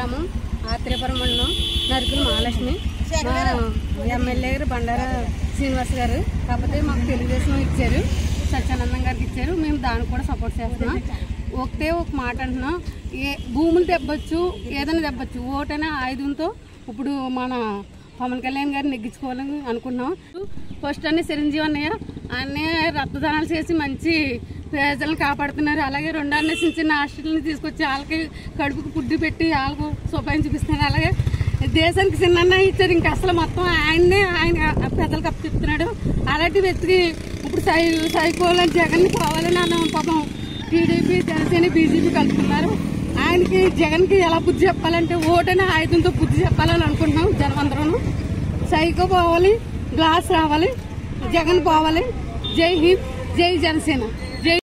గ్రామం ఆత్రేయపురం మండలం నరుకులు మహాలక్ష్మి మా ఎమ్మెల్యే గారు బండారా శ్రీనివాస్ గారు కాకపోతే మాకు తెలుగుదేశం ఇచ్చారు సత్యానందం గారికి ఇచ్చారు మేము దానికి కూడా సపోర్ట్ చేస్తున్నాం ఒకటే ఒక మాట అంటున్నాం ఏ భూములు దెబ్బచ్చు ఏదైనా దెబ్బచ్చు ఓటనే ఆయుధంతో ఇప్పుడు మన పవన్ కళ్యాణ్ గారిని నెగ్గించుకోవాలని అనుకున్నాం ఫస్ట్ అన్ని చిరంజీవి అన్నయ్య అన్నయ్య రక్తదానాలు చేసి మంచి ప్రజలను కాపాడుతున్నారు అలాగే రెండు అన్న చిన్న చిన్న హాస్పిటల్ని తీసుకొచ్చి వాళ్ళకి కడుపుకు పుడ్డు పెట్టి వాళ్ళకు సోపాయం చూపిస్తున్నారు అలాగే దేశానికి చిన్న ఇచ్చారు ఇంకా అసలు మొత్తం ఆయన్నే ఆయన ప్రజలకు అప్పచెప్తున్నాడు అలాంటి వ్యక్తికి ఇప్పుడు సై సైకోలని జగన్ కావాలని అన్న పాపం టీడీపీ జనసేన బీజేపీ కలుపుతున్నారు ఆయనకి జగన్కి ఎలా బుద్ధి చెప్పాలంటే ఓటనే ఆయుధంతో బుద్ధి చెప్పాలని అనుకుంటున్నాం జనమందరం సైకో పోవాలి గ్లాస్ రావాలి జగన్ పోవాలి జై హింద్ జై జనసేన